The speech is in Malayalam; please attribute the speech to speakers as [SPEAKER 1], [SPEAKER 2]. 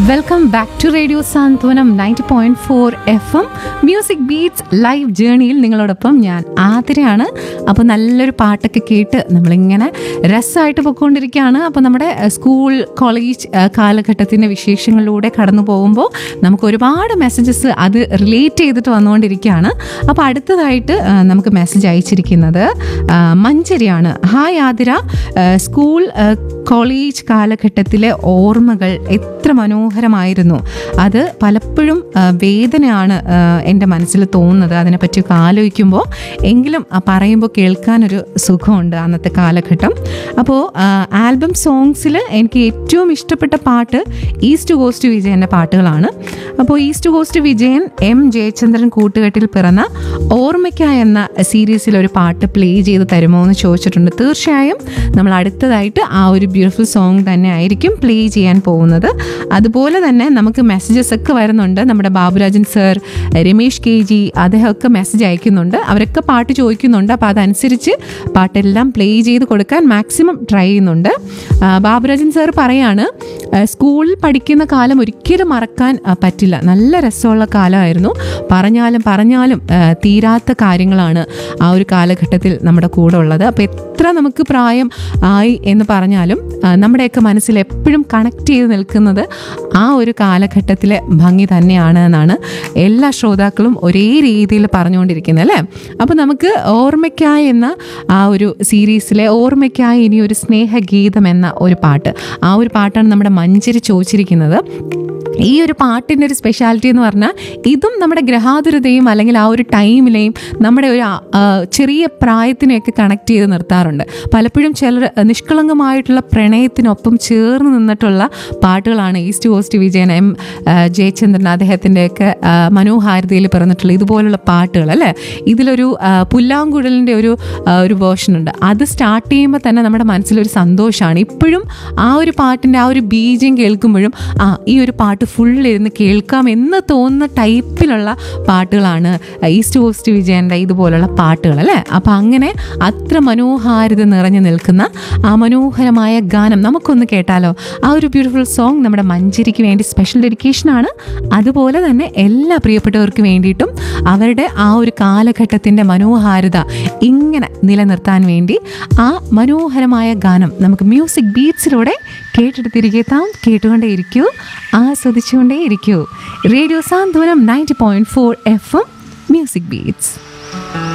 [SPEAKER 1] welcome back to radio Santhwanam ninety point four F M music beats live ജേണിയിൽ നിങ്ങളോടൊപ്പം ഞാൻ ആതിരയാണ് അപ്പോൾ നല്ലൊരു പാട്ടൊക്കെ കേട്ട് നമ്മളിങ്ങനെ രസമായിട്ട് പൊയ്ക്കൊണ്ടിരിക്കുകയാണ് അപ്പോൾ നമ്മുടെ അഹ്, സ്കൂൾ കോളേജ് അഹ്, കാലഘട്ടത്തിൻ്റെ വിശേഷങ്ങളിലൂടെ കടന്നു പോകുമ്പോൾ നമുക്ക് ഒരുപാട് മെസ്സേജസ് അത് റിലേറ്റ് ചെയ്തിട്ട് വന്നുകൊണ്ടിരിക്കുകയാണ് അപ്പോൾ അടുത്തതായിട്ട് അഹ്, നമുക്ക് മെസ്സേജ് അയച്ചിരിക്കുന്നത് അഹ്, മഞ്ചരിയാണ് ഹായ് ആതിര അഹ്, സ്കൂൾ അഹ്, കോളേജ് കാലഘട്ടത്തിലെ ഓർമ്മകൾ എത്ര മനോഹരമായിരുന്നു അത് പലപ്പോഴും ആ, വേദനയാണ് ആ, എൻ്റെ മനസ്സിൽ തോന്നുന്നത് അതിനെപ്പറ്റിയൊക്കെ ആലോചിക്കുമ്പോൾ എങ്കിലും ആ, പറയുമ്പോൾ കേൾക്കാനൊരു സുഖമുണ്ട് അന്നത്തെ കാലഘട്ടം അപ്പോൾ ആൽബം സോങ്സിൽ എനിക്ക് ഏറ്റവും ഇഷ്ടപ്പെട്ട പാട്ട് ഈസ്റ്റ് കോസ്റ്റ് വിജയൻ്റെ പാട്ടുകളാണ് അപ്പോൾ east coast Vijayan M Jayachandran കൂട്ടുകെട്ടിൽ പിറന്ന ഓർമ്മയ്ക്ക എന്ന സീരീസിൽ ഒരു പാട്ട് പ്ലേ ചെയ്ത് തരുമോ എന്ന് ചോദിച്ചിട്ടുണ്ട് തീർച്ചയായും നമ്മൾ അടുത്തതായിട്ട് ആ ഒരു ബ്യൂട്ടിഫുൾ സോങ് തന്നെ ആയിരിക്കും പ്ലേ ചെയ്യാൻ പോകുന്നത് അതുപോലെ തന്നെ നമുക്ക് മെസ്സേജസ് ഒക്കെ വരുന്നുണ്ട് നമ്മുടെ Baburajan sir Ramesh K G അദ്ദേഹമൊക്കെ മെസ്സേജ് അയക്കുന്നുണ്ട് അവരൊക്കെ പാട്ട് ചോദിക്കുന്നുണ്ട് അപ്പോൾ അതനുസരിച്ച് പാട്ടെല്ലാം പ്ലേ ചെയ്ത് കൊടുക്കാൻ മാക്സിമം ട്രൈ ചെയ്യുന്നുണ്ട് ആ, ബാബുരാജൻ സർ പറയാണ് ആ, സ്കൂളിൽ പഠിക്കുന്ന കാലം ഒരിക്കലും മറക്കാൻ ആ, പറ്റില്ല നല്ല രസമുള്ള കാലമായിരുന്നു പറഞ്ഞാലും പറഞ്ഞാലും ആ, തീരാത്ത കാര്യങ്ങളാണ് ആ ഒരു കാലഘട്ടത്തിൽ നമ്മുടെ കൂടെ ഉള്ളത് അപ്പോൾ എത്ര നമുക്ക് പ്രായം ആയി എന്ന് പറഞ്ഞാലും ആ, നമ്മുടെയൊക്കെ മനസ്സിൽ എപ്പോഴും കണക്ട് ചെയ്ത് നിൽക്കുന്നത് ആ ഒരു കാലഘട്ടത്തിലെ ഭംഗി തന്നെയാണ് എന്നാണ് എല്ലാ ശ്രോതാക്കളും ഒരേ രീതിയിൽ പറഞ്ഞുകൊണ്ടിരിക്കുന്നത് അല്ലേ അപ്പോൾ നമുക്ക് ഓർമ്മയ്ക്കായി എന്ന ആ ഒരു സീരീസിലെ ഓർമ്മയ്ക്കായി ഇനി ഒരു സ്നേഹഗീതം എന്ന ഒരു പാട്ട് ആ ഒരു പാട്ടാണ് നമ്മുടെ മഞ്ചരി ചോദിച്ചിരിക്കുന്നത് ഈ ഒരു പാട്ടിൻ്റെ ഒരു സ്പെഷ്യാലിറ്റി എന്ന് പറഞ്ഞാൽ ഇതും നമ്മുടെ ഗ്രഹാതുരതയും അല്ലെങ്കിൽ ആ ഒരു ടൈമിലെയും നമ്മുടെ ഒരു ആ, ആ, ചെറിയ പ്രായത്തിനെയൊക്കെ കണക്ട് ചെയ്ത് നിർത്താറുണ്ട് പലപ്പോഴും ചിലർ നിഷ്കളങ്കമായിട്ടുള്ള പ്രണയത്തിനൊപ്പം ചേർന്ന് നിന്നിട്ടുള്ള പാട്ടുകളാണ് ഈസ്റ്റ് കോസ്റ്റ് വിജയൻ എം ആ, ജയചന്ദ്രൻ അദ്ദേഹത്തിൻ്റെയൊക്കെ ആ, മനോഹാരിതയിൽ പിറന്നിട്ടുള്ള ഇതുപോലുള്ള പാട്ടുകൾ അല്ലേ ഇതിലൊരു ആ, പുല്ലാങ്കുഴലിൻ്റെ ഒരു ആ, ഒരു വേർഷൻ ഉണ്ട് അത് സ്റ്റാർട്ട് ചെയ്യുമ്പോൾ തന്നെ നമ്മുടെ മനസ്സിലൊരു സന്തോഷമാണ് ഇപ്പോഴും ആ ഒരു പാട്ടിൻ്റെ ആ ഒരു ബീജം കേൾക്കുമ്പോഴും ആ ഈ ഒരു പാട്ട് ഫുൾ ഇരുന്ന് കേൾക്കാം എന്ന് തോന്നുന്ന ടൈപ്പിലുള്ള പാട്ടുകളാണ് ഈസ്റ്റ് കോസ്റ്റ് വിജയൻ്റെ ഇതുപോലുള്ള പാട്ടുകൾ അല്ലേ അപ്പം അങ്ങനെ അത്ര മനോഹാരിത നിറഞ്ഞു നിൽക്കുന്ന ആ മനോഹരമായ ഗാനം നമുക്കൊന്ന് കേട്ടാലോ ആ ഒരു ബ്യൂട്ടിഫുൾ സോങ് നമ്മുടെ മഞ്ചരിക്ക് വേണ്ടി സ്പെഷ്യൽ ഡെഡിക്കേഷനാണ് അതുപോലെ തന്നെ എല്ലാ പ്രിയപ്പെട്ടവർക്കും വേണ്ടിയിട്ടും അവരുടെ ആ ഒരു കാലഘട്ടത്തിൻ്റെ മനോഹാരിത ഇങ്ങനെ നിലനിർത്താൻ വേണ്ടി ആ മനോഹരമായ ഗാനം നമുക്ക് മ്യൂസിക് ബീറ്റ്സിലൂടെ കേട്ടിട്ട് തിരികെ എത്താം കേട്ടുകൊണ്ടേ ഇരിക്കൂ ആസ്വദിച്ചുകൊണ്ടേ ഇരിക്കൂ radio Santhwanam ninety point four F M music beats